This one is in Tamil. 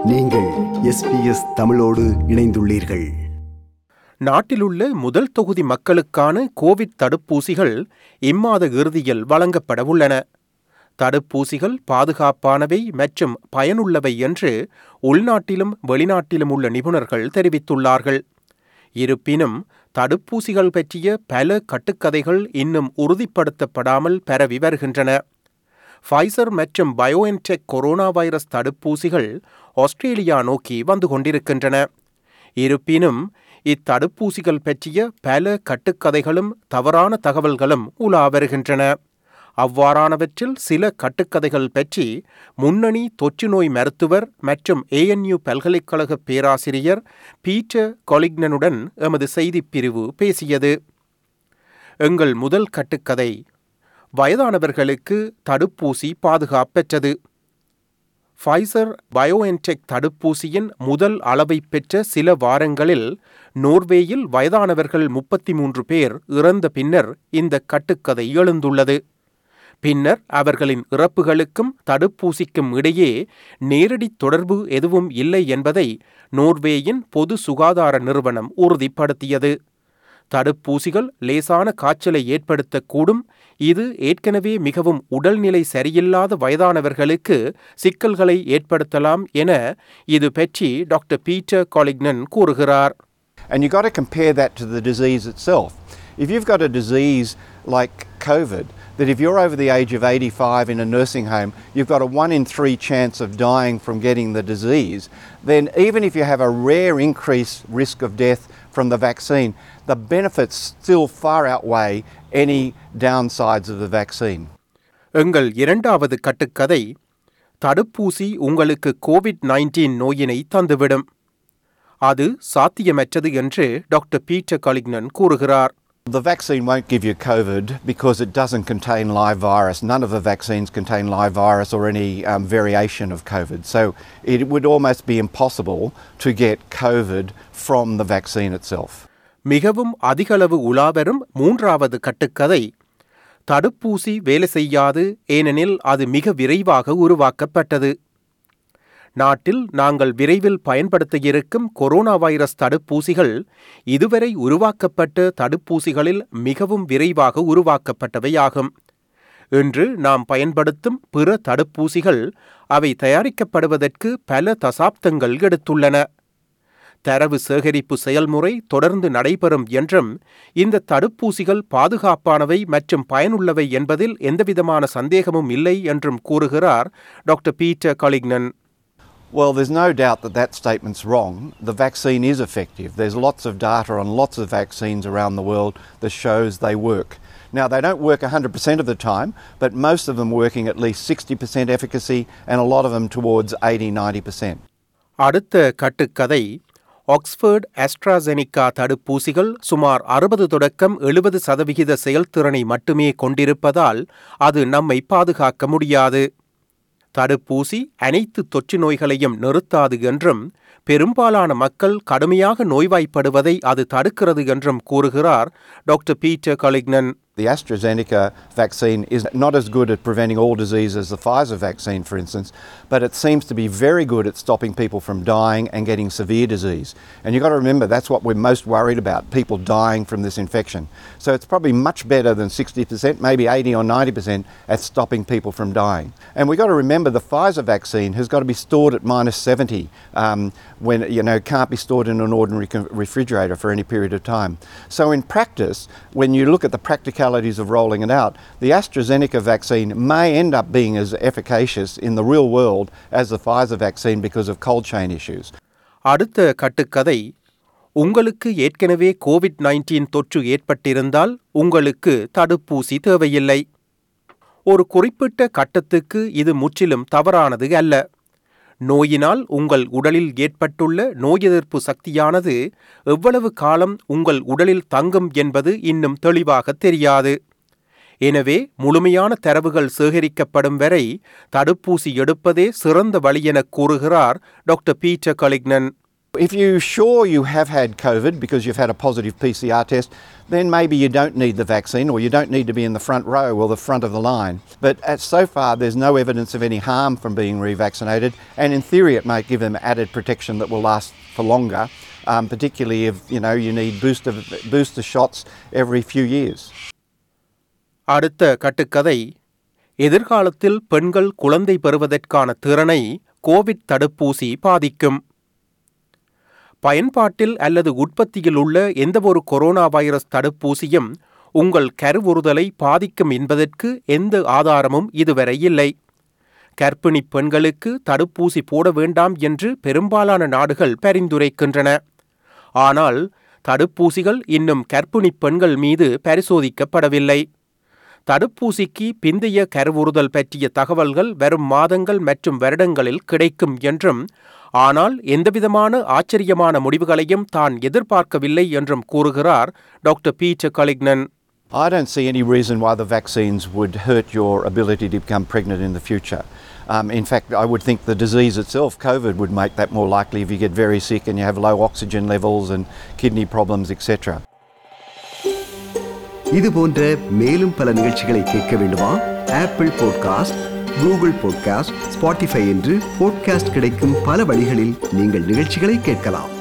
நீங்கள் எஸ்பிஎஸ் தமிழோடு இணைந்துள்ளீர்கள் நாட்டிலுள்ள முதல் தொகுதி மக்களுக்கான கோவிட் தடுப்பூசிகள் இம்மாத இறுதியில் வழங்கப்பட உள்ளன தடுப்பூசிகள் பாதுகாப்பானவை மற்றும் பயனுள்ளவை என்று உள்நாட்டிலும் வெளிநாட்டிலும் உள்ள நிபுணர்கள் தெரிவித்துள்ளார்கள் இருப்பினும் தடுப்பூசிகள் பற்றிய பல கட்டுக்கதைகள் இன்னும் உறுதிப்படுத்தப்படாமல் பரவி வருகின்றன ஃபைசர் மற்றும் பயோஎன்டெக் கொரோனா வைரஸ் தடுப்பூசிகள் ஆஸ்திரேலியா நோக்கி வந்து கொண்டிருக்கின்றன இருப்பினும் இத்தடுப்பூசிகள் பற்றிய பல கட்டுக்கதைகளும் தவறான தகவல்களும் உலா வருகின்றன அவ்வாறானவற்றில் சில கட்டுக்கதைகள் பற்றி முன்னணி தொற்றுநோய் மருத்துவர் மற்றும் ஏஎன்யூ பல்கலைக்கழக பேராசிரியர் பீட்டர் கொலிக்னனுடன் எமது செய்திப் பிரிவு பேசியது எங்கள் முதல் கட்டுக்கதை வயதானவர்களுக்கு தடுப்பூசி பாதுகாப்பற்றது ஃபைசர் பயோஎன்டெக் தடுப்பூசியின் முதல் அளவை பெற்ற சில வாரங்களில் நோர்வேயில் வயதானவர்கள் முப்பத்தி மூன்று பேர் இறந்த பின்னர் இந்த கட்டுக்கதை எழுந்துள்ளது பின்னர் அவர்களின் இறப்புகளுக்கும் தடுப்பூசிக்கும் இடையே நேரடி தொடர்பு எதுவும் இல்லை என்பதை நோர்வேயின் பொது சுகாதார நிறுவனம் உறுதிப்படுத்தியது தடுப்பூசிகள் லேசான காய்ச்சலை ஏற்படுத்தக்கூடும் இது ஏற்கனவே மிகவும் உடல்நிலை சரியில்லாத வயதானவர்களுக்கு சிக்கல்களை ஏற்படுத்தலாம் என இது பற்றி டாக்டர் பீட்டர் காலிக்னன் கூறுகிறார் And you've got to compare that to the disease itself. If you've got a disease like COVID, that if you're over the age of 85 in a nursing home, you've got a one in three chance of dying from getting the disease, then even if you have a rare increased risk of death from the vaccine, the benefits still far outweigh any downsides of the vaccine. எங்கள் இரண்டாவது கட்டுக்கதை தடுப்பூசி உங்களுக்கு கோவிட் நைன்டீன் நோயினை தந்துவிடும் அது சாத்தியமற்றது என்று டாக்டர் பீட்டர் காலிக்னன் கூறுகிறார் The vaccine won't give you COVID because it doesn't contain live virus. None of the vaccines contain live virus or any um, variation of COVID. So it would almost be impossible to get COVID from the vaccine itself. மிகவும் அதிகளவு உலாவரும் மூன்றாவது கட்டுக்கதை தடுப்பூசி வேலை செய்யாது ஏனெனில் அது மிக விரைவாக உருவாக்கப்பட்டது நாட்டில் நாங்கள் விரைவில் பயன்படுத்த இருக்கும் கொரோனா வைரஸ் தடுப்பூசிகள் இதுவரை உருவாக்கப்பட்ட தடுப்பூசிகளில் மிகவும் விரைவாக உருவாக்கப்பட்டவையாகும் இன்று நாம் பயன்படுத்தும் பிற தடுப்பூசிகள் அவை தயாரிக்கப்படுவதற்கு பல தசாப்தங்கள் எடுத்துள்ளன தரவு சேகரிப்பு செயல்முறை தொடர்ந்து நடைபெறும் என்றும் இந்த தடுப்பூசிகள் பாதுகாப்பானவை மற்றும் பயனுள்ளவை என்பதில் எந்தவிதமான சந்தேகமும் இல்லை என்றும் கூறுகிறார் doctor Peter Collignon Well, there's no doubt that that statement's wrong. The vaccine is effective. There's lots of data on lots of vaccines around the world that shows they work. Now, they don't work 100% of the time, but most of them working at least 60% efficacy and a lot of them towards 80 90%. அடுத்த கட்டுக்கதை ஆக்ஸ்போர்ட் ஆஸ்ட்ராசெனிகா தடுப்பூசிகள் சுமார் அறுபது தொடக்கம் எழுபது சதவிகித செயல்திறனை மட்டுமே கொண்டிருப்பதால் அது நம்மை பாதுகாக்க முடியாது தடுப்பூசி அனைத்து தொற்று நோய்களையும் நிறுத்தாது என்றும் பெரும்பாலான மக்கள் கடுமையாக நோய்வாய்ப்படுவதை அது தடுக்கிறது என்றும் கூறுகிறார் doctor Peter Collignon The AstraZeneca vaccine is not as good at preventing all disease as the Pfizer vaccine, for instance, but it seems to be very good at stopping people from dying and getting severe disease. And you've got to remember that's what we're most worried about people dying from this infection. So it's probably much better than 60%, maybe 80 or 90% at stopping people from dying. And we've got to remember the Pfizer vaccine has got to be stored at minus 70 um, when, you know, can't be stored in an ordinary con- refrigerator for any period of time. So in practice, when you look at the practicalities of rolling it out, the AstraZeneca vaccine may end up being as efficacious in the real world as the Pfizer vaccine because of cold chain issues. அடுத்த கட்டுக்கதை உங்களுக்கு ஏற்கனவே கோவிட் நைன்டீன் தொற்று ஏற்பட்டிருந்தால் உங்களுக்கு தடுப்பூசி தேவையில்லை ஒரு குறிப்பிட்ட கட்டத்துக்கு இது முற்றிலும் தவறானது அல்ல நோயினால் உங்கள் உடலில் ஏற்பட்டுள்ள நோய் எதிர்ப்பு சக்தியானது எவ்வளவு காலம் உங்கள் உடலில் தங்கும் என்பது இன்னும் தெளிவாக தெரியாது எனவே முழுமையான தரவுகள் சேகரிக்கப்படும் வரை தடுப்பூசி எடுப்பதே சிறந்த வழி என கூறுகிறார் doctor Peter Collignon If you're sure you have had COVID because you've had a positive PCR test, then maybe you don't need the vaccine or you don't need to be in the front row or the front of the line. But at, so far, there's no evidence of any harm from being revaccinated, and in theory, it might give them added protection that will last for longer, um, particularly if you know you need booster booster shots every few years. அடுத்த கட்டுக்கதை எதிர்காலத்தில் பெண்கள் குழந்தை பெறுவதற்கான திறனை கோவிட் தடுப்பூசி பாதிக்கும் பயன்பாட்டில் அல்லது உற்பத்தியில் உள்ள எந்தவொரு கொரோனா வைரஸ் தடுப்பூசியும் உங்கள் கருவுறுதலை பாதிக்கும் என்பதற்கு எந்த ஆதாரமும் இதுவரை இல்லை கர்ப்பிணி பெண்களுக்கு தடுப்பூசி போட வேண்டாம் என்று பெரும்பாலான நாடுகள் பரிந்துரைக்கின்றன ஆனால் தடுப்பூசிகள் இன்னும் கர்ப்பிணி பெண்கள் மீது பரிசோதிக்கப்படவில்லை தடுப்பூசிக்கு பிந்தைய கருவுறுதல் பற்றிய தகவல்கள் வரும் மாதங்கள் மற்றும் வருடங்களில் கிடைக்கும் என்றும் ஆனால் எந்தவிதமான ஆச்சரியமான முடிவுகளையும் தான் எதிர்பார்க்கவில்லை என்றும் கூறுகிறார் doctor Peter Collignon I don't see any reason why the vaccines would hurt your ability to become pregnant in the future. Um, in fact, I would think the disease itself, COVID, would make that more likely if you get very sick and you have low oxygen levels and kidney problems, etc. இது போன்ற மேலும் பல நிகழ்ச்சிகளை கேட்க வேண்டுமா Apple podcast Google podcast Spotify என்று பாட்காஸ்ட் கிடைக்கும் பல வழிகளில் நீங்கள் நிகழ்ச்சிகளை கேட்கலாம்